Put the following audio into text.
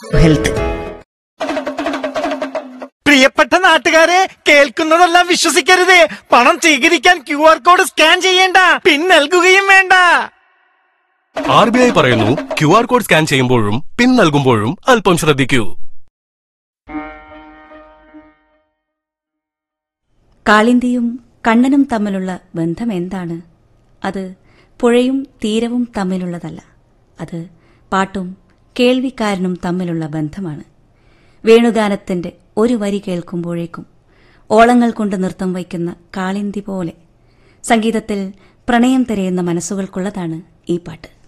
health പ്രിയപ്പെട്ട നാട്ടുകാരെ കേൾക്കുന്നതെല്ലാം വിശ്വസിക്കരുത് പണം സ്വീകരിക്കാൻ ക്യു ആർ കോഡ് സ്കാൻ ചെയ്യേണ്ട പിൻ നൽകുകയും വേണ്ട ആർ ബി ഐ പറയുന്നു ക്യു ആർ കോഡ് സ്കാൻ ചെയ്യുമ്പോഴും പിൻ നൽകുമ്പോഴും അല്പം ശ്രദ്ധിക്കൂ കാളിന്തിയും കണ്ണനും തമ്മിലുള്ള ബന്ധം എന്താണ് അത് പുഴയും തീരവും തമ്മിലുള്ളതല്ല അത് പാട്ടും കേൾവിക്കാരനും തമ്മിലുള്ള ബന്ധമാണ് വേണുഗാനത്തിന്റെ ഒരു വരി കേൾക്കുമ്പോഴേക്കും ഓളങ്ങൾ കൊണ്ട് നൃത്തം വയ്ക്കുന്ന കാളിന്തി പോലെ സംഗീതത്തിൽ പ്രണയം തിരയുന്ന മനസ്സുകൾക്കുള്ളതാണ് ഈ പാട്ട്